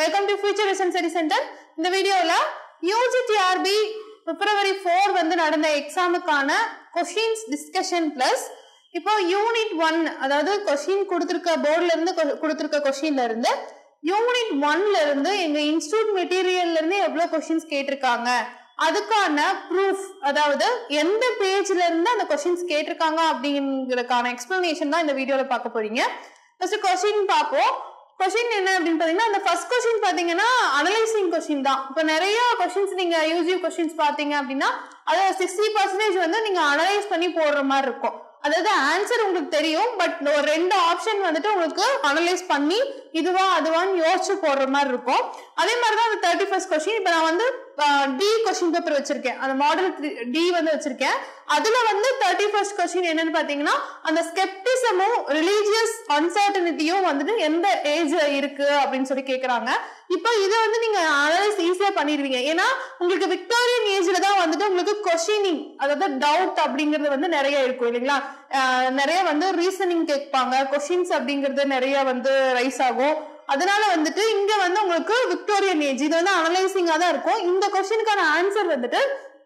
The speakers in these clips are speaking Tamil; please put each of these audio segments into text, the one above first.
Welcome to future vision study centre இந்த வீடியோல யூஜிடிஆர்பி பிப்ரவரி ஃபோர் வந்து நடந்த எக்ஸாமுக்கான கொஷின்ஸ் டிஸ்கஷன் பிளஸ் இப்போ யூனிட் ஒன் அதாவது கொஷின் கொடுத்துருக்க போர்ட்ல இருந்து கொ- கொடுத்திருக்க கொஷின்ல இருந்து யூனிட் ஒன்ல இருந்து எங்க இன்ஸ்டியூட் மெட்டீரியல்ல இருந்து எவ்வளவு கொஷின்ஸ் கேட்டிருக்காங்க அதுக்கான ப்ரூஃப் அதாவது எந்த பேஜ்ல இருந்து அந்த கொஷின்ஸ் கேட்டிருக்காங்க அப்படிங்கறதுக்கான எக்ஸ்பிளனேஷன் தான் இந்த வீடியோல பார்க்க போறீங்க ஃபர்ஸ்ட் கொஸ்டின் பார்ப்போம் கொஸ்டின் என்ன அப்படின்னு பாத்தீங்கன்னா அந்த ஃபர்ஸ்ட் கொஸ்டின் பாத்தீங்கன்னா அனலைசிங் கொஸ்டின் தான் இப்போ நிறைய கொஸ்டின்ஸ் நீங்க யூஜி கொஸ்டின்ஸ் பாத்தீங்க அப்படின்னா அது சிக்ஸ்டி பர்சன்டேஜ் வந்து நீங்க அனலைஸ் பண்ணி போடுற மாதிரி இருக்கும் அதாவது ஆன்சர் உங்களுக்கு தெரியும் பட் ஒரு ரெண்டு ஆப்ஷன் வந்துட்டு உங்களுக்கு அனலைஸ் பண்ணி இதுவா அதுவான்னு யோசிச்சு போடுற மாதிரி இருக்கும் அதே மாதிரி தான் அந்த தேர்ட்டி ஃபர்ஸ்ட் கொஸ்டின் இப்போ நான் வந்து டி கொஸ்டின் பேப்பர் வச்சிருக்கேன் அந்த மாடல் டி வந்து வச்சிருக்கேன் அதுல வந்து தேர்ட்டி ஃபர்ஸ்ட் கொஸ்டின் என்னன்னு பாத்தீங்கன்னா அந்த ஸ்கெப்டிசமும் ரிலீஜியஸ் அன்சர்டனிட்டியும் வந்துட்டு எந்த ஏஜ் இருக்கு அப்படின்னு சொல்லி கேக்குறாங்க இப்போ இதை வந்து நீங்க அனலைஸ் ஈஸியா பண்ணிடுவீங்க ஏன்னா உங்களுக்கு விக்டோரியன் ஏஜ்ல தான் வந்துட்டு உங்களுக்கு கொஷினிங் அதாவது டவுட் அப்படிங்கிறது வந்து நிறைய இருக்கும் இல்லைங்களா ஆஹ் நிறைய வந்து ரீசனிங் கேட்பாங்க கொஷின்ஸ் அப்படிங்கிறது நிறைய வந்து ரைஸ் ஆகும் அதனால வந்துட்டு இங்க வந்து உங்களுக்கு விக்டோரியன் ஏஜ் இது வந்து அனலைசிங்கா தான் இருக்கும் இந்த கொஸ்டினுக்கான ஆன்சர் வந்துட்டு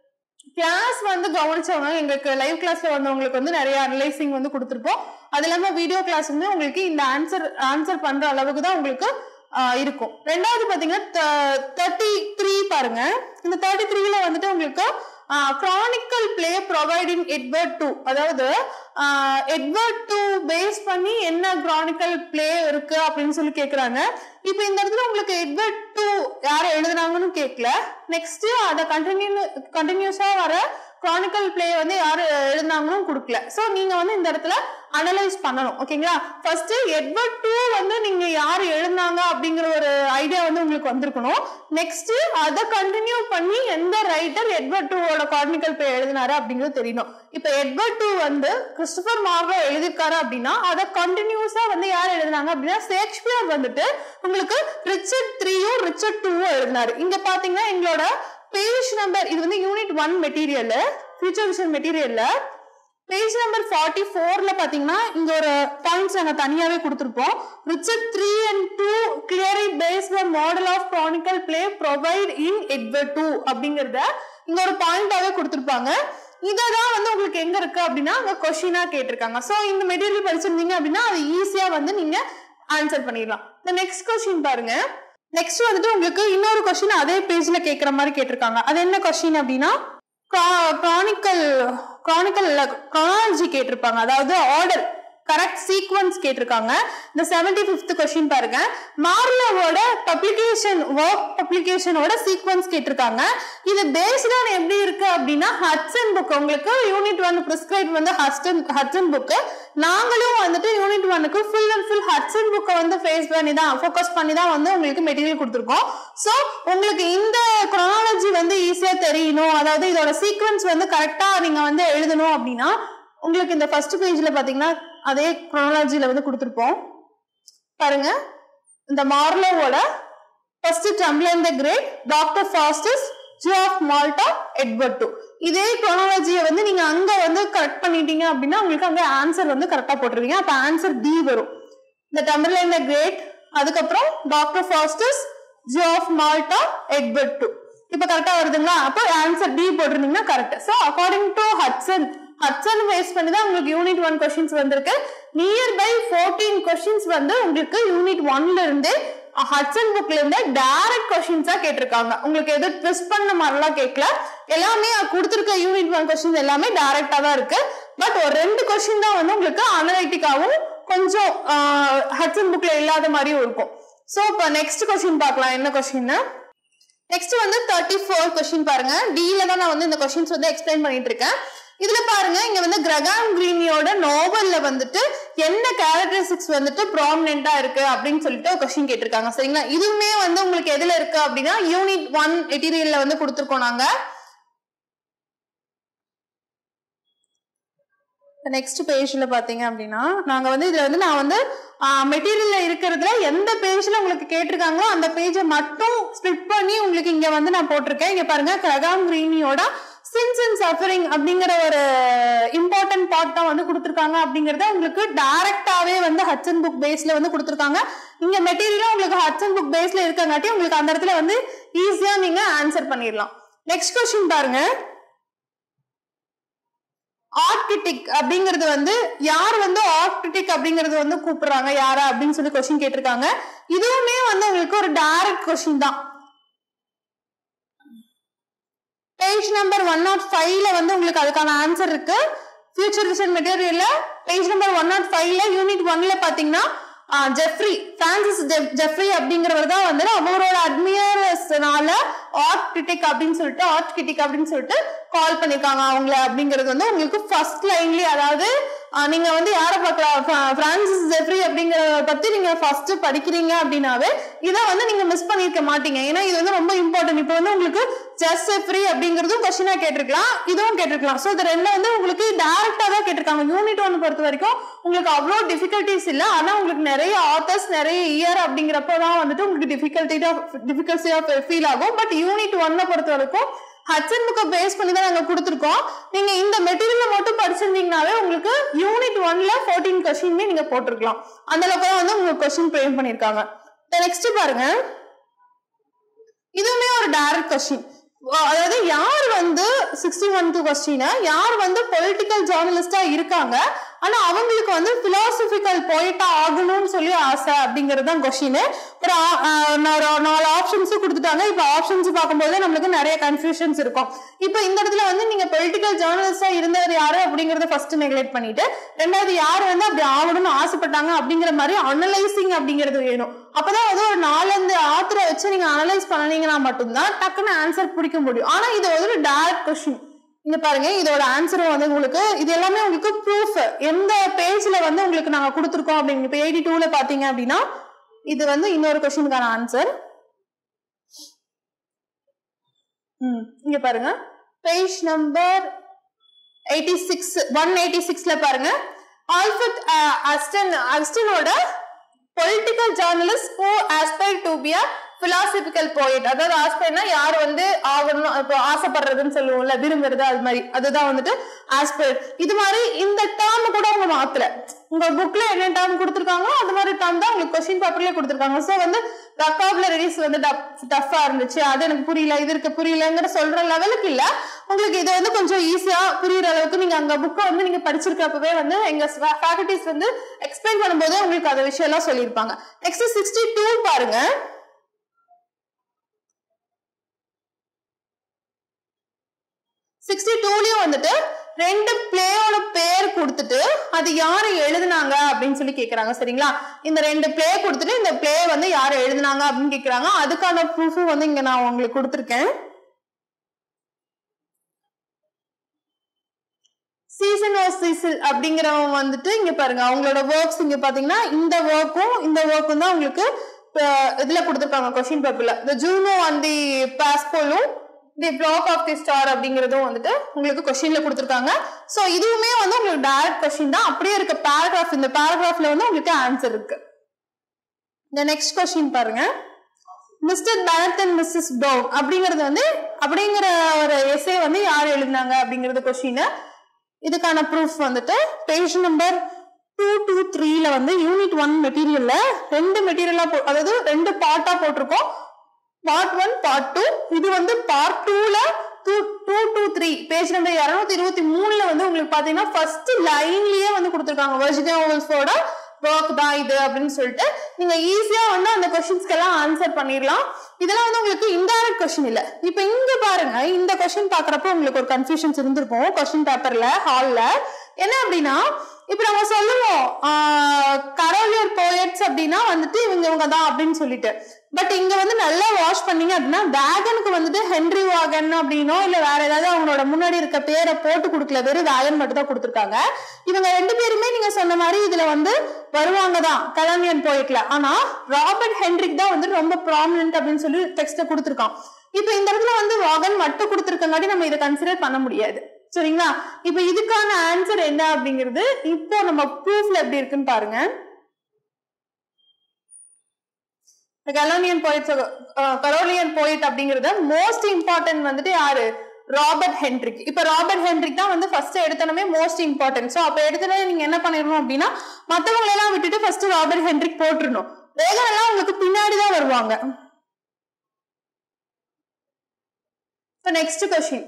கிளாஸ் வந்து கவனிச்சவங்க எங்களுக்கு லைவ் கிளாஸ்ல வந்தவங்களுக்கு வந்து நிறைய அனலைசிங் வந்து கொடுத்துருப்போம் அது இல்லாம வீடியோ கிளாஸ் வந்து உங்களுக்கு இந்த ஆன்சர் ஆன்சர் பண்ற அளவுக்கு தான் உங்களுக்கு ஆஹ், இருக்கும் ரெண்டாவது பாத்தீங்கன்னா தேர்ட்டி த்ரீ பாருங்க இந்த தேர்ட்டி த்ரீல வந்துட்டு உங்களுக்கு chronicle play providing Edward two அதாவது எட்வர்ட் டூ பேஸ் பண்ணி என்ன கிரானிக்கல் பிளே இருக்கு அப்படின்னு சொல்லி கேக்குறாங்க இப்போ இந்த இடத்துல உங்களுக்கு எட்வர்ட் டூ யார் எழுதுனாங்கன்னு கேட்கல நெக்ஸ்ட் அதை கண்டினியூ கண்டினியூஸா வர கிரானிக்கல் பிளே வந்து யார் எழுதுனாங்கன்னு கொடுக்கல ஸோ நீங்க வந்து இந்த இடத்துல அனலைஸ் பண்ணணும் ஓகேங்களா ஃபர்ஸ்ட் எட்வர்ட் டூ வந்து நீங்க யார் எழுதுனாங்க அப்படிங்கிற ஒரு ஐடியா வந்து உங்களுக்கு வந்திருக்கணும் நெக்ஸ்ட் அதை கண்டினியூ பண்ணி எந்த ரைட்டர் எட்வர்ட் டூவோட கார்னிக்கல் பிளே எழுதினாரு அப்படிங்கிறது தெரியணும் இப்போ எட்வர்ட் டூ வந்து கிறிஸ்டபர் மார்வோ எழுதியிருக்காரு அப்படின்னா அதை கண்டினியூஸா வந்து யார் எழுதினாங்க அப்படின்னா ஷேக்ஸ்பியர் வந்துட்டு உங்களுக்கு ரிச்சர்ட் த்ரீயும் ரிச்சர்ட் டூவும் எழுதினாரு இங்க பாத்தீங்கன்னா எங்களோட பேஜ் நம்பர் இது வந்து unit one material future vision மெட்டீரியல்ல பேஜ் நம்பர் ஃபார்ட்டி ஃபோர்ல பாத்தீங்கன்னா இங்க ஒரு பாயிண்ட்ஸ் நாங்க தனியாவே கொடுத்துருப்போம் Richard three and two clearly base the model of chronicle play provide in Edward two அப்படிங்கறத இங்க ஒரு பாயிண்டாவே கொடுத்துருப்பாங்க இததான் வந்து உங்களுக்கு எங்க இருக்கு அப்படின்னா அங்க கொஸ்டினா கேட்டிருக்காங்க சோ இந்த மெட்டீரியல் படிச்சிருந்தீங்க அப்படின்னா அது ஈஸியா வந்து நீங்க ஆன்சர் பண்ணிடலாம் இந்த நெக்ஸ்ட் கொஸ்டின் பாருங்க நெக்ஸ்ட் வந்துட்டு உங்களுக்கு இன்னொரு கொஸ்டின் அதே பேஜ்ல கேக்குற மாதிரி கேட்டிருக்காங்க அது என்ன கொஸ்டின் அப்படின்னா கிரானிக்கல் கிரானிக்கல் கிரானாலஜி கேட்டிருப்பாங்க அதாவது ஆர்டர் கரெக்ட் சீக்வன்ஸ் கேட்டிருக்காங்க இந்த செவன்டி ஃபிஃப்த் கொஸ்டின் பாருங்க மார்லோவோட பப்ளிகேஷன் ஒர்க் பப்ளிகேஷனோட சீக்வன்ஸ் கேட்டிருக்காங்க இது பேஸ்ட் ஆன் எப்படி இருக்கு அப்படின்னா ஹட்சன் புக் உங்களுக்கு யூனிட் ஒன் பிரிஸ்கிரைப் வந்து ஹட்சன் ஹட்சன் புக்கு நாங்களும் வந்துட்டு யூனிட் ஒன்னுக்கு ஃபுல் அண்ட் ஃபுல் ஹட்சன் புக்கை வந்து ஃபேஸ் பண்ணி தான் ஃபோக்கஸ் பண்ணி தான் வந்து உங்களுக்கு மெட்டீரியல் கொடுத்துருக்கோம் ஸோ உங்களுக்கு இந்த குரோனாலஜி வந்து ஈஸியா தெரியணும் அதாவது இதோட சீக்வன்ஸ் வந்து கரெக்டா நீங்க வந்து எழுதணும் அப்படின்னா உங்களுக்கு இந்த ஃபர்ஸ்ட் பேஜ்ல பாத்தீங்கன்னா அதே குரோனாலஜில வந்து கொடுத்துருப்போம் பாருங்க இந்த மார்லோவோட first Tamburlaine the great doctor Faustus Jew of Malta Edward two இதே குரோனாலஜியை வந்து நீங்க அங்க வந்து கரெக்ட் பண்ணிட்டீங்க அப்படின்னா உங்களுக்கு அங்க ஆன்சர் வந்து கரெக்டா போட்டுருவீங்க அப்ப ஆன்சர் டி வரும் இந்த டம்ப்ளன் த கிரேட் அதுக்கப்புறம் doctor Faustus Jew of Malta Edward two இப்ப கரெக்டா வருதுங்களா அப்போ ஆன்சர் டி போட்டிருந்தீங்கன்னா correct so according to Hudson Hudson base பண்ணி தான் உங்களுக்கு யூனிட் ஒன் கொஸ்டின்ஸ் வந்திருக்கு நியர் பை ஃபோர்டீன் கொஸ்டின்ஸ் வந்து உங்களுக்கு யூனிட் ஒன்ல இருந்து ஹட்சன் புக்ல இருந்து டைரக்ட் கொஸ்டின்ஸா கேட்டிருக்காங்க உங்களுக்கு எதுவும் ட்விஸ்ட் பண்ண மாதிரிலாம் கேட்கல எல்லாமே கொடுத்துருக்க யூனிட் ஒன் கொஸ்டின்ஸ் எல்லாமே டைரக்டா தான் இருக்கு பட் ஒரு ரெண்டு கொஸ்டின் தான் வந்து உங்களுக்கு அனலைட்டிக்காவும் கொஞ்சம் ஹட்சன் புக்ல இல்லாத மாதிரியும் இருக்கும் ஸோ இப்போ நெக்ஸ்ட் கொஸ்டின் பார்க்கலாம் என்ன கொஸ்டின் நெக்ஸ்ட் வந்து தேர்ட்டி ஃபோர் கொஸ்டின் பாருங்க டில தான் நான் வந்து இந்த கொஸ்டின்ஸ் வந்து எக்ஸ்பிளைன் பண்ணிட்டு இருக்கேன் இதுல பாருங்க இங்க வந்து கிரகாம் கிரீனியோட நோவல்ல வந்துட்டு என்ன கேரக்டரிஸ்டிக்ஸ் வந்துட்டு ப்ராமினெண்டா இருக்கு அப்படின்னு சொல்லிட்டு ஒரு கொஸ்டின் கேட்டிருக்காங்க சரிங்களா இதுவுமே வந்து உங்களுக்கு எதுல இருக்கு அப்படின்னா யூனிட் ஒன் மெட்டீரியல்ல வந்து கொடுத்துருக்கோம் நாங்க நெக்ஸ்ட் பேஜ்ல பாத்தீங்க அப்படின்னா நாங்க வந்து இதுல வந்து நான் வந்து மெட்டீரியல்ல இருக்கிறதுல எந்த பேஜ்ல உங்களுக்கு கேட்டிருக்காங்களோ அந்த பேஜை மட்டும் ஸ்பிட் பண்ணி உங்களுக்கு இங்க வந்து நான் போட்டிருக்கேன் இங்க பாருங்க கிரகாம் கிரீனியோட சின்ஸ் அண்ட் சஃபரிங் அப்படிங்கிற ஒரு இம்பார்ட்டன்ட் பார்ட் தான் வந்து கொடுத்துருக்காங்க அப்படிங்கறத உங்களுக்கு டைரக்டாவே வந்து ஹட்சன் புக் பேஸ்ல வந்து கொடுத்துருக்காங்க இங்க மெட்டீரியலும் உங்களுக்கு ஹட்சன் புக் பேஸ்ல இருக்கங்காட்டி உங்களுக்கு அந்த இடத்துல வந்து ஈஸியா நீங்க ஆன்சர் பண்ணிடலாம் நெக்ஸ்ட் கொஸ்டின் பாருங்க ஆர்கிடிக் அப்படிங்கிறது வந்து யார் வந்து ஆர்கிடிக் அப்படிங்கறது வந்து கூப்பிடுறாங்க யாரா அப்படின்னு சொல்லி கொஸ்டின் கேட்டிருக்காங்க இதுவுமே வந்து உங்களுக்கு ஒரு டைரக்ட் கொஸ்டின் தான் பேஜ் நம்பர் ஒன் நாட் ஃபைவ்ல வந்து உங்களுக்கு அதுக்கான ஆன்சர் இருக்கு ஃபியூச்சர் விஷன் மெட்டீரியல்ல பேஜ் நம்பர் ஒன் நாட் ஃபைவ்ல யூனிட் ஒன்ல பாத்தீங்கன்னா ஜெஃப்ரி பிரான்சிஸ் ஜெஃப்ரி அப்படிங்கிறவர் தான் வந்து அவரோட அட்மியர்ஸ்னால ஆர்ட் கிரிட்டிக் அப்படின்னு சொல்லிட்டு ஆர்ட் கிரிட்டிக் அப்படின்னு சொல்லிட்டு கால் பண்ணிருக்காங்க அவங்கள அப்படிங்கிறது வந்து உங்களுக்கு ஃபர்ஸ்ட் லைன்லயே அதாவது ஆஹ் நீங்க வந்து யாரை பார்க்கலாம் பிரான்சிஸ் ஜெஃப்ரி அப்படிங்கறத பத்தி நீங்க ஃபர்ஸ்ட் படிக்கிறீங்க அப்படின்னாவே இதை வந்து நீங்க மிஸ் பண்ணிருக்க மாட்டீங்க ஏன்னா இது வந்து ரொம்ப இம்பார்ட்டன்ட் இப்போ வந்து உங்களுக்கு ஜஸ்ட் ஜெஃப்ரி அப்படிங்கிறதும் கொஸ்டினா கேட்டிருக்கலாம் இதுவும் கேட்டிருக்கலாம் ஸோ இது ரெண்டு வந்து உங்களுக்கு டைரக்டா தான் கேட்டிருக்காங்க யூனிட் ஒன் பொறுத்த வரைக்கும் உங்களுக்கு அவ்வளோ டிஃபிகல்ட்டிஸ் இல்லை ஆனா உங்களுக்கு நிறைய ஆத்தர்ஸ் நிறைய இயர் அப்படிங்கிறப்ப தான் வந்துட்டு உங்களுக்கு டிஃபிகல்ட்டியா டிஃபிகல்ட்டியா ஃபீல் ஆகும் பட் யூனிட் ஒன்னை பொறுத்த வரைக்கும் ஹட்சன் புக்கை பேஸ் பண்ணி தான் நாங்க கொடுத்துருக்கோம் நீங்க இந்த மெட்டீரியல் மட்டும் படிச்சிருந்தீங்கனாவே உங்களுக்கு யூனிட் ஒன்ல ஃபோர்டீன் கொஸ்டின்மே நீங்க போட்டிருக்கலாம் அந்த அளவுக்கு தான் வந்து உங்களுக்கு கொஸ்டின் ஃப்ரேம் பண்ணிருக்காங்க நெக்ஸ்ட் பாருங்க இதுவுமே ஒரு டைரக்ட் கொஸ்டின் அதாவது யார் வந்து சிக்ஸ்டி ஒன் டூ கொஸ்டின் யார் வந்து பொலிட்டிக்கல் ஜேர்னலிஸ்டா இருக்காங்க ஆனா அவங்களுக்கு வந்து பிலாசபிக்கல் போயிட்டா ஆகணும்னு சொல்லி ஆசை அப்படிங்கிறது தான் கொஸ்டின் ஒரு ஆ- ஆ, ஒரு நாலு ஆப்ஷன்ஸும் கொடுத்துட்டாங்க இப்ப ஆப்ஷன்ஸ் பார்க்கும்போது நம்மளுக்கு நிறைய கன்ஃபியூஷன்ஸ் இருக்கும் இப்போ இந்த இடத்துல வந்து நீங்க பொலிட்டிக்கல் ஜேர்னலிஸ்டா இருந்தவர் யாரு அப்படிங்கறத ஃபர்ஸ்ட் நெக்லெக்ட் பண்ணிட்டு ரெண்டாவது யார் வந்து அப்படி ஆகணும்னு ஆசைப்பட்டாங்க அப்படிங்கிற மாதிரி அனலைசிங் அப்படிங்கிறது வேணும் அப்பதான் வந்து ஒரு நாலஞ்சு ஆத்திர வச்சு நீங்க அனலைஸ் பண்ணீங்கன்னா மட்டும்தான் டக்குன்னு ஆன்சர் பிடிக்க முடியும் ஆனா இது வந்து ஒரு டைரக்ட் கொஸ்டின் இங்க பாருங்க இதோட ஆன்சரும் வந்து உங்களுக்கு இது எல்லாமே உங்களுக்கு ப்ரூஃப் எந்த பேஜ்ல வந்து உங்களுக்கு நாங்க கொடுத்துருக்கோம் அப்படிங்க இப்ப எயிட்டி டூல பாத்தீங்க அப்படின்னா இது வந்து இன்னொரு கொஸ்டினுக்கான ஆன்சர் ம் இங்க பாருங்க page number eighty six one eighty சிக்ஸ்ல பாருங்க ஆல்ஃபர்ட் அஸ்டன் அஸ்டனோட political journalist who aspire to be a philosophical poet அதாவது ஆஸ்பைர்னா யார் வந்து ஆகணும் இப்போ ஆசைப்படுறதுன்னு சொல்லுவோம்ல விரும்புறது அது மாதிரி அதுதான் வந்துட்டு ஆஸ்பைர் இது மாதிரி இந்த டேர்ம் கூட அவங்க மாத்தல உங்க புக்ல என்ன டேர்ம் கொடுத்துருக்காங்களோ அது மாதிரி டேர்ம் தான் உங்களுக்கு கொஸ்டின் பேப்பர்லயே கொடுத்துருக்காங்க ஸோ வந்து வக்காபுலரிஸ் வந்து டஃபா இருந்துச்சு அது எனக்கு புரியல இது இருக்கு புரியலங்கிற சொல்ற லெவலுக்கு இல்ல உங்களுக்கு இது வந்து கொஞ்சம் ஈஸியா புரியுற அளவுக்கு நீங்க அங்க புக்கை வந்து நீங்க படிச்சிருக்கப்பவே வந்து எங்க ஃபேக்கல்டிஸ் வந்து எக்ஸ்பிளைன் பண்ணும்போது உங்களுக்கு அந்த விஷயம் எல்லாம் சொல்லியிருப்பாங்க நெக்ஸ்ட் சிக்ஸ்டி டூ பாருங்க சிக்ஸ்டி டூலயும் வந்துட்டு ரெண்டு பிளேயோட பேர் கொடுத்துட்டு அது யாரு எழுதுனாங்க அப்படின்னு சொல்லி கேக்குறாங்க சரிங்களா இந்த ரெண்டு பிளே கொடுத்துட்டு இந்த பிளே வந்து யாரு எழுதுனாங்க அப்படின்னு கேக்குறாங்க அதுக்கான ப்ரூஃபும் வந்து இங்க நான் உங்களுக்கு கொடுத்துருக்கேன் சீசன் ஓ சீசல் அப்படிங்கிறவங்க வந்துட்டு இங்க பாருங்க அவங்களோட ஒர்க்ஸ் இங்க பாத்தீங்கன்னா இந்த ஒர்க்கும் இந்த ஒர்க்கும் தான் உங்களுக்கு அஹ், இதுல கொடுத்துருக்காங்க கொஸ்டின் பேப்பர்ல இந்த ஜூனோ அண்ட் தி பாஸ்போலும் the plough of the star அப்படிங்கிறதும் வந்துட்டு உங்களுக்கு கொஸ்டின்ல கொடுத்துருக்காங்க சோ இதுவுமே வந்து உங்களுக்கு டைரக்ட் கொஸ்டின் தான் அப்படியே இருக்க பேராகிராஃப் இந்த பேராகிராஃப்ல வந்து உங்களுக்கு ஆன்சர் இருக்கு இந்த நெக்ஸ்ட் கொஸ்டின் பாருங்க Mr Bennett and Mrs Dove அப்படிங்கிறது வந்து அப்படிங்கிற ஒரு எஸ்ஏ வந்து யார் எழுதினாங்க அப்படிங்கிறது கொஸ்டின் இதுக்கான ப்ரூஃப் வந்துட்டு பேஜ் நம்பர் டூ டூ த்ரீல வந்து யூனிட் ஒன் மெட்டீரியல்ல ரெண்டு மெட்டீரியலா போ அதாவது ரெண்டு பார்ட்டா போட்டிருக்கோம் பார்ட் ஒன் பார்ட் டூ இது வந்து பார்ட் டூல two two two three page number இருநூத்தி இருபத்தி மூணுல வந்து உங்களுக்கு பாத்தீங்கன்னா ஃபர்ஸ்ட் லைன்லயே வந்து கொடுத்துருக்காங்க வர்ஜினியா ஓல்ஸோட ஒர்க் தான் இது அப்படின்னு சொல்லிட்டு நீங்க ஈஸியா வந்து அந்த கொஸ்டின்ஸ்க்கு எல்லாம் ஆன்சர் பண்ணிடலாம் இதெல்லாம் வந்து உங்களுக்கு இன்டைரக்ட் கொஸ்டின் இல்ல இப்ப இங்க பாருங்க இந்த கொஸ்டின் பாக்குறப்ப உங்களுக்கு ஒரு கன்ஃபியூஷன்ஸ் இருந்திருக்கும் கொஸ்டின் பேப்பர்ல ஹால்ல என்ன அப்படின்னா இப்ப நம்ம சொல்லுவோம் கரோலியர் போயட்ஸ் அப்படின்னா வந்துட்டு இவங்க இவங்க தான் அப்படின்னு சொல்லிட்டு பட் இங்க வந்து நல்லா வாஷ் பண்ணீங்க அப்படின்னா வேகனுக்கு வந்துட்டு ஹென்ரி வாகன் அப்படின்னோ இல்ல வேற ஏதாவது அவங்களோட முன்னாடி இருக்க பேரை போட்டு கொடுக்கல வெறும் வேகன் மட்டும் தான் கொடுத்துருக்காங்க இவங்க ரெண்டு பேருமே நீங்க சொன்ன மாதிரி இதுல வந்து வருவாங்க தான் கலாமியன் போயிட்ல ஆனா ராபர்ட் ஹென்ரிக் தான் வந்து ரொம்ப ப்ராமினன்ட் அப்படின்னு சொல்லி டெக்ஸ்ட கொடுத்துருக்கான் இப்ப இந்த இடத்துல வந்து வாகன் மட்டும் கொடுத்துருக்கங்காட்டி நம்ம இதை கன்சிடர் பண்ண முடியாது சரிங்களா இப்ப இதுக்கான ஆன்சர் என்ன அப்படிங்கிறது இப்போ நம்ம ப்ரூஃப்ல எப்படி இருக்குன்னு பாருங்க கலோனியன் போயிட்ஸ் கரோலியன் போயிட் அப்படிங்கறது மோஸ்ட் இம்பார்ட்டன்ட் வந்துட்டு யாரு ராபர்ட் ஹென்ட்ரிக் இப்ப ராபர்ட் ஹென்ட்ரிக் தான் வந்து ஃபர்ஸ்ட் எடுத்தனமே மோஸ்ட் இம்பார்ட்டன்ட் ஸோ அப்ப எடுத்தனே நீங்க என்ன பண்ணிடணும் அப்படின்னா மத்தவங்களை எல்லாம் விட்டுட்டு ஃபர்ஸ்ட் ராபர்ட் ஹென்ட்ரிக் போட்டுருணும் வேகம் எல்லாம் உங்களுக்கு பின்னாடி தான் வருவாங்க நெக்ஸ்ட் கொஸ்டின்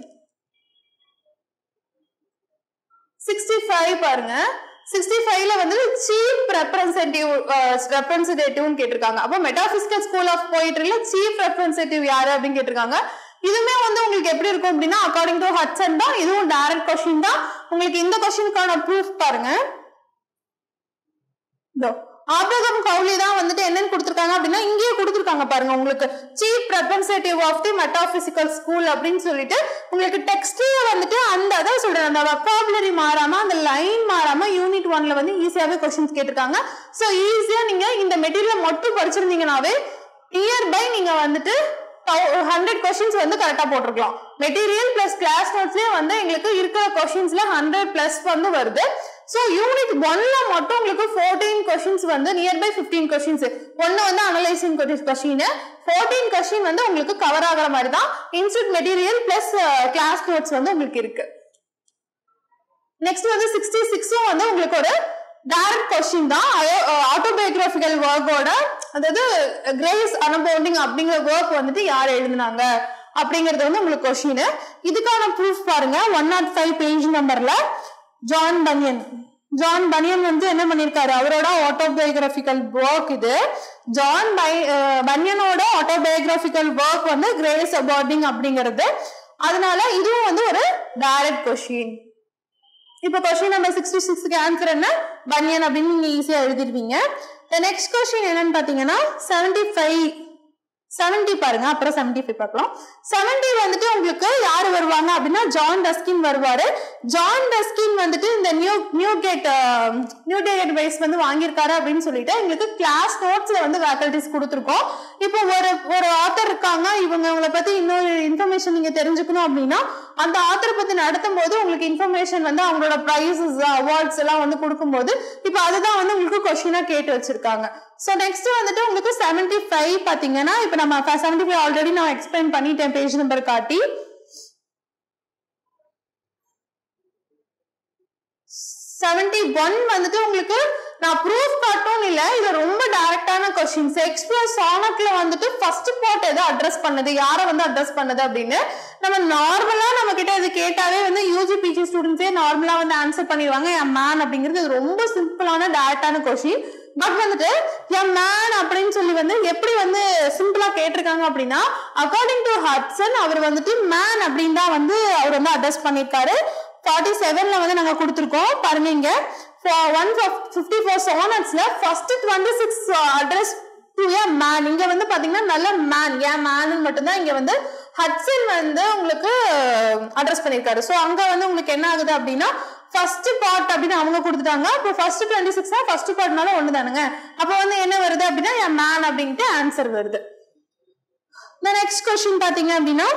சிக்ஸ்டி ஃபைவ் பாருங்க சிக்ஸ்டி ஃபைவ்ல வந்து சீஃப் ரெப்ரசன்டேட்டிவ் ரெப்ரசன்டேட்டிவ்னு கேட்டிருக்காங்க அப்போ மெட்டாபிசிக்கல் ஸ்கூல் ஆஃப் போயிட்ரில சீஃப் ரெப்ரசன்டேட்டிவ் யாரு அப்படின்னு கேட்டிருக்காங்க இதுவுமே வந்து உங்களுக்கு எப்படி இருக்கும் அப்படின்னா அக்கார்டிங் டு ஹட்சன் தான் இதுவும் டைரக்ட் கொஸ்டின் தான் உங்களுக்கு இந்த கொஸ்டினுக்கான ப்ரூஃப் பாருங்க இதோ ஆபிரகம் கவுலி தான் வந்துட்டு என்னன்னு கொடுத்துருக்காங்க அப்படின்னா இங்கேயே கொடுத்துருக்காங்க பாருங்க உங்களுக்கு chief representative of the metaphysical school அப்படின்னு சொல்லிட்டு உங்களுக்கு டெக்ஸ்ட்லயே வந்துட்டு அந்த அதான் சொல்றேன் அந்த வக்காபுலரி மாறாம அந்த லைன் மாறாம யூனிட் ஒன்ல வந்து ஈஸியாவே கொஸ்டின்ஸ் கேட்டிருக்காங்க ஸோ ஈஸியா நீங்க இந்த மெட்டீரியல் மட்டும் படிச்சிருந்தீங்கன்னாவே நியர் பை நீங்க வந்துட்டு ஹண்ட்ரட் கொஸ்டின்ஸ் வந்து கரெக்டா போட்டிருக்கலாம் மெட்டீரியல் பிளஸ் கிளாஸ் நோட்ஸ்லயே வந்து எங்களுக்கு இருக்கிற கொஸ்டின்ஸ்ல ஹண்ட்ரட் பிளஸ் வந்து வருது ஸோ யூனிட் ஒன்ல மட்டும் உங்களுக்கு ஃபோர்டீன் கொஸ்டின்ஸ் வந்து நியர்பை ஃபிஃப்டீன் கொஸ்டின்ஸ் ஒன்னு வந்து அனலைசிங் கொஸ்டின் ஃபோர்டீன் கொஸ்டின் வந்து உங்களுக்கு கவர் ஆகிற மாதிரி தான் institute material plus class notes வந்து உங்களுக்கு இருக்கு நெக்ஸ்ட் வந்து சிக்ஸ்டி சிக்ஸும் வந்து உங்களுக்கு ஒரு டைரக்ட் கொஸ்டின் தான் ஆட்டோபயோகிராபிக்கல் ஒர்க்கோட அதாவது கிரேஸ் அனபவுண்டிங் அப்படிங்கிற ஒர்க் வந்துட்டு யார் எழுதினாங்க அப்படிங்கறது வந்து உங்களுக்கு கொஸ்டின் இதுக்கான ப்ரூஃப் பாருங்க ஒன் நாட் ஃபைவ் பேஜ் நம்பர்ல ஜான் பனியன் ஜான் பனியன் வந்து என்ன பண்ணிருக்காரு அவரோட ஆட்டோபயோகிராபிக்கல் ஒர்க் இது ஜான் பனியனோட ஆட்டோபயோகிராபிக்கல் ஒர்க் வந்து கிரேஸ் அபார்டிங் அப்படிங்கிறது அதனால இதுவும் வந்து ஒரு டைரக்ட் கொஸ்டின் இப்போ கொஸ்டின் நம்பர் சிக்ஸ்டி சிக்ஸ்க்கு ஆன்சர் என்ன பனியன் அப்படின்னு நீங்க ஈஸியா எழுதிடுவீங்க நெக்ஸ்ட் கொஸ்டின் என்னன்னு பாத்தீங்கன்னா செவன்டி ஃபைவ் செவன்டி பாருங்க அப்புறம் செவன்டி ஃபைவ் பார்க்கலாம் செவன்டி வந்துட்டு உங்களுக்கு யாரு வருவாங்க அப்படின்னா ஜான் டஸ்கின் வருவாரு ஜான் டஸ்கின் வந்துட்டு இந்த new Newgate Newgate வைஸ் வந்து வாங்கியிருக்காரு அப்படின்னு சொல்லிட்டு எங்களுக்கு கிளாஸ் நோட்ஸ்ல வந்து ஃபேக்கல்டிஸ் கொடுத்துருக்கோம் இப்போ ஒரு ஒரு ஆத்தர் இருக்காங்க இவங்க இவங்களை பத்தி இன்னொரு இன்ஃபர்மேஷன் நீங்க தெரிஞ்சுக்கணும் அப்படின்னா அந்த ஆத்தரை பத்தி நடத்தும் போது உங்களுக்கு இன்ஃபர்மேஷன் வந்து அவங்களோட ப்ரைஸஸ் அவார்ட்ஸ் எல்லாம் வந்து கொடுக்கும்போது இப்போ அதுதான் வந்து உங்களுக்கு கொஸ்டினா கேட்டு வச்சிருக்காங்க ஸோ நெக்ஸ்ட் வந்துட்டு உங்களுக்கு செவன்டி ஃபைவ் பாத்தீங்கன்னா இப்போ நம்ம செவன்டி ஃபைவ் ஆல்ரெடி நான் எக்ஸ்பிளைன் பண்ணிட்டேன் பேஜ் நம்பர் காட்டி செவன்டி ஒன் வந்துட்டு உங்களுக்கு நான் ப்ரூஃப் காட்டும் இல்ல இது ரொம்ப டைரக்டான கொஸ்டின்ஸ் எக்ஸ்பிரஸ் சானட்ல வந்துட்டு ஃபர்ஸ்ட் பார்ட் எதை அட்ரஸ் பண்ணது யாரை வந்து அட்ரஸ் பண்ணது அப்படின்னு நம்ம நார்மலா நம்ம கிட்ட இது கேட்டாவே வந்து யூஜி பிஜி ஸ்டூடெண்ட்ஸே நார்மலா வந்து ஆன்சர் பண்ணிடுவாங்க என் மேன் அப்படிங்கிறது இது ரொம்ப சிம்பிளான டைரக்டான கொஸ்டின் பட் வந்துட்டு என் மேன் அப்படின்னு சொல்லி வந்து எப்படி வந்து சிம்பிளா கேட்டிருக்காங்க அப்படின்னா அக்கார்டிங் டு ஹட்சன் அவர் வந்துட்டு மேன் அப்படின்னு தான் வந்து அவர் வந்து அட்ரஸ் பண்ணியிருக்காரு ஃபார்ட்டி செவன்ல வந்து நாங்க கொடுத்துருக்கோம் பாருங்க இங்க ஒன் ஃபிஃப்டி ஃபோர் சோனட்ஸ்ல first twenty six address to a man இங்க வந்து பாத்தீங்கன்னா நல்ல மேன் ஏன் மேன் மட்டும்தான் இங்க வந்து ஹட்சன் வந்து உங்களுக்கு அட்ரஸ் பண்ணிருக்காரு சோ அங்க வந்து உங்களுக்கு என்ன ஆகுது அப்படின்னா ஃபர்ஸ்ட் பார்ட் அப்படின்னு அவங்க கொடுத்துட்டாங்க இப்போ ஃபர்ஸ்ட் டுவெண்ட்டி சிக்ஸ் ஃபர்ஸ்ட் பார்ட்னால ஒண்ணு தானுங்க அப்போ வந்து என்ன வருது அப்படின்னா என் மேன் அப்படின்ட்டு ஆன்சர் வருது இந்த நெக்ஸ்ட் கொஸ்டின் பாத்தீங்க அப்படின்னா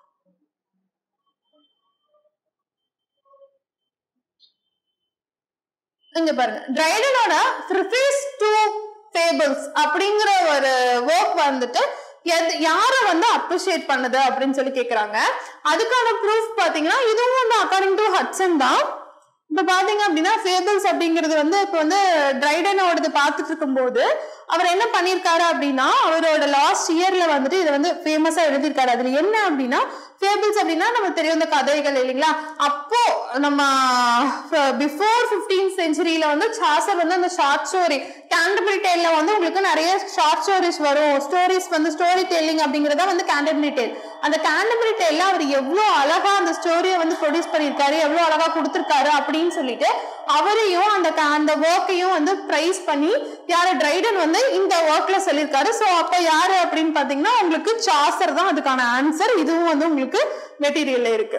இங்க பாருங்க டிரைடனோட ப்ரிஃபேஸ் டு ஃபேபிள்ஸ் அப்படிங்கிற ஒரு ஒர்க் வந்துட்டு எது யார வந்து அப்ரிஷியேட் பண்ணுது அப்படின்னு சொல்லி கேக்குறாங்க அதுக்கான ப்ரூஃப் பாத்தீங்கன்னா இதுவும் வந்து அக்கார்டிங் டு ஹட்சன் தான் இப்ப பாத்தீங்க அப்படின்னா ஃபேபிள்ஸ் அப்படிங்கிறது வந்து இப்ப வந்து டிரைடனோடது பார்த்துட்டு இருக்கும்போது அவர் என்ன பண்ணிருக்காரு அப்படின்னா அவரோட லாஸ்ட் இயர்ல வந்துட்டு இதை வந்து ஃபேமஸா எழுதியிருக்காரு அதுல என்ன அப்படின்னா ஃபேபிள்ஸ் அப்படின்னா நமக்கு தெரியும் இந்த கதைகள் இல்லைங்களா அப்போ நம்ம பிஃபோர் பிப்டீன் செஞ்சுரியில வந்து சாசர் வந்து அந்த ஷார்ட் ஸ்டோரி கேண்டபிள் டேல்ல வந்து உங்களுக்கு நிறைய ஷார்ட் ஸ்டோரிஸ் வரும் ஸ்டோரிஸ் வந்து ஸ்டோரி டெல்லிங் அப்படிங்கறத வந்து கேண்டபிள் டேல் அந்த கேண்டபிள் டேல்ல அவர் எவ்வளவு அழகா அந்த ஸ்டோரியை வந்து ப்ரொடியூஸ் பண்ணியிருக்காரு எவ்வளவு அழகா கொடுத்திருக்காரு அப்படின்னு சொல்லிட்டு அவரையும் அந்த க- அந்த ஒர்க்கையும் வந்து பிரைஸ் பண்ணி யாரு டிரைடன் வந்து இந்த ஒர்க்ல சொல்லியிருக்காரு சோ அப்ப யாரு அப்படின்னு பாத்தீங்கன்னா உங்களுக்கு சாசர் தான் அதுக்கான ஆன்சர் இதுவும் வந்து உங்களுக்கு மெட்டீரியல்ல இருக்கு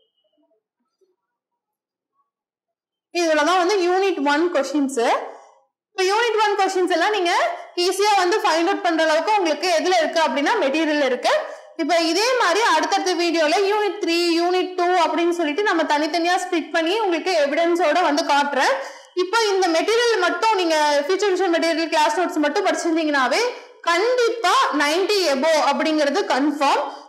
இதுலதான் வந்து யூனிட் ஒன் கொஸ்டின்ஸ் இப்போ யூனிட் ஒன் கொஸ்டின்ஸ் எல்லாம் நீங்க ஈஸியா வந்து ஃபைண்ட் அவுட் பண்ற அளவுக்கு உங்களுக்கு எதுல இருக்கு அப்படின்னா மெட்டீரியல் இருக்கு இப்போ இதே மாதிரி அடுத்தடுத்த வீடியோல யூனிட் த்ரீ யூனிட் டூ அப்படின்னு சொல்லிட்டு நம்ம தனித்தனியா ஸ்பிட் பண்ணி உங்களுக்கு எவிடன்ஸோட வந்து காட்டுறேன் இப்போ இந்த மெட்டீரியல் மட்டும் நீங்க future vision material class notes மட்டும் படிச்சிருந்தீங்கன்னாவே கண்டிப்பா 90 எபோ அப்படிங்கிறது கன்ஃபார்ம்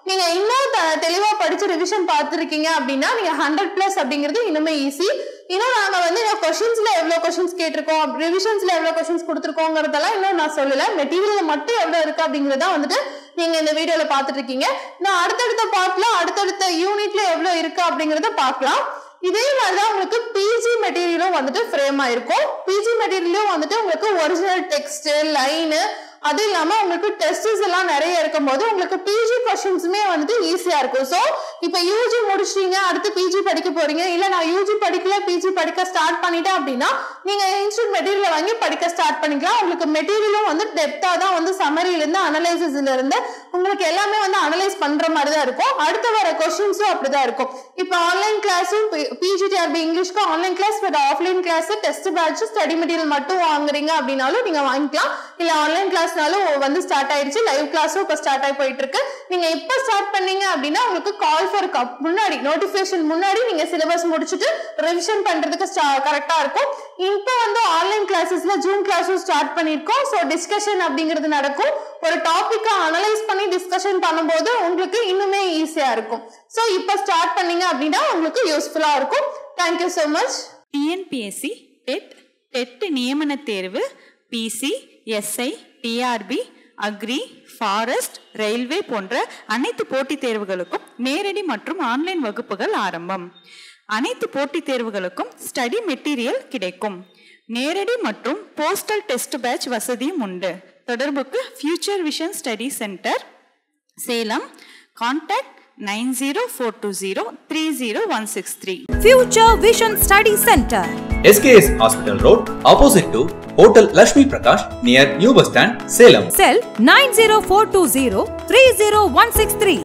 நீங்க இன்னும் த- தெளிவா படிச்சு ரிவிஷன் பார்த்துருக்கீங்க அப்படின்னா நீங்க ஹண்ட்ரட் பிளஸ் அப்படிங்கிறது இன்னுமே ஈஸி இன்னும் நாங்க வந்து கொஸ்டின்ஸ்ல எவ்வளவு கொஸ்டின்ஸ் கேட்டிருக்கோம் ரிவிஷன்ஸ்ல எவ்வளவு கொஸ்டின்ஸ் கொடுத்துருக்கோங்கிறதெல்லாம் இன்னும் நான் சொல்லல மெட்டீரியல் மட்டும் எவ்வளவு இருக்கு அப்படிங்கறத வந்துட்டு நீங்க இந்த வீடியோல பார்த்துட்டு இருக்கீங்க நான் அடுத்தடுத்த பார்ட்ல அடுத்தடுத்த யூனிட்ல எவ்வளவு இருக்கு அப்படிங்கறத பார்க்கலாம் இதே மாதிரிதான் உங்களுக்கு பிஜி மெட்டீரியலும் வந்துட்டு ஃப்ரேம் ஆயிருக்கும் பிஜி மெட்டீரியலும் வந்துட்டு உங்களுக்கு ஒரிஜினல் டெக்ஸ்ட் லைனு அது இல்லாம உங்களுக்கு டெஸ்டஸ் எல்லாம் நிறைய இருக்கும்போது உங்களுக்கு பிஜி கொஸ்டின்ஸுமே வந்துட்டு ஈஸியா இருக்கும் ஸோ இப்போ யூஜி முடிச்சிட்டீங்க அடுத்து பிஜி படிக்க போறீங்க இல்ல நான் யூஜி படிக்கல பிஜி படிக்க ஸ்டார்ட் பண்ணிட்டேன் அப்படின்னா நீங்க இன்ஸ்டியூட் மெட்டீரியல் வாங்கி படிக்க ஸ்டார்ட் பண்ணிக்கலாம் உங்களுக்கு மெட்டீரியலும் வந்து டெப்தா தான் வந்து சம்மரியில இருந்து அனலைசிஸ்ல இருந்து உங்களுக்கு எல்லாமே வந்து அனலைஸ் பண்ற மாதிரி தான் இருக்கும் அடுத்து வர கொஸ்டின்ஸும் அப்படிதான் இருக்கும் இப்போ ஆன்லைன் கிளாஸும் பிஜிடிஆர்பி இங்கிலீஷ்க்கு online class but offline class test batch study material மட்டும் வாங்குறீங்க அப்படின்னாலும் நீங்க வாங்கிக்கலாம் இல்ல ஆன்லைன் கிளாஸ்னாலும் வந்து ஸ்டார்ட் ஆயிடுச்சு லைவ் கிளாஸும் இப்போ ஸ்டார்ட் ஆகி போயிட்டு இருக்கு நீங்க இப்போ ஸ்டார்ட் பண்ணீங்க அப்படின்னா உங்களுக்கு கால் ஃபார் கப் முன்னாடி நோட்டிபிகேஷன் முன்னாடி நீங்க சிலபஸ் முடிச்சுட்டு ரிவிஷன் பண்றதுக்கு கரெக்டா இருக்கும் இப்போ வந்து ஆன்லைன் கிளாஸஸ்ல ஜூம் கிளாஸும் ஸ்டார்ட் பண்ணிருக்கோம் ஸோ டிஸ்கஷன் அப்படிங்கிறது நடக்கும் ஒரு டாபிக்கை அனலைஸ் பண்ணி டிஸ்கஷன் பண்ணும்போது உங்களுக்கு இன்னுமே ஈஸியா இருக்கும் ஸோ இப்போ ஸ்டார்ட் பண்ணீங்க அப்படின்னா உங்களுக்கு யூஸ்ஃபுல்லா இருக்கும் thank you so much TNPSC TET TET நியமன தேர்வு PC SI TRB agri forest railway போன்ற அனைத்து போட்டித் தேர்வுகளுக்கும் நேரடி மற்றும் ஆன்லைன் வகுப்புகள் ஆரம்பம் அனைத்து போட்டித் தேர்வுகளுக்கும் ஸ்டடி மெட்டீரியல் கிடைக்கும் நேரடி மற்றும் போஸ்டல் டெஸ்ட் பேட்ச் வசதியும் உண்டு தொடர்புக்கு future vision study centre Salem contact nine zero four two zero three zero one six three Future Vision Study Center. SKS Hospital Road, opposite to Hotel Lashmi Prakash, near New Bus Stand, Salem. Cell 90420 30163.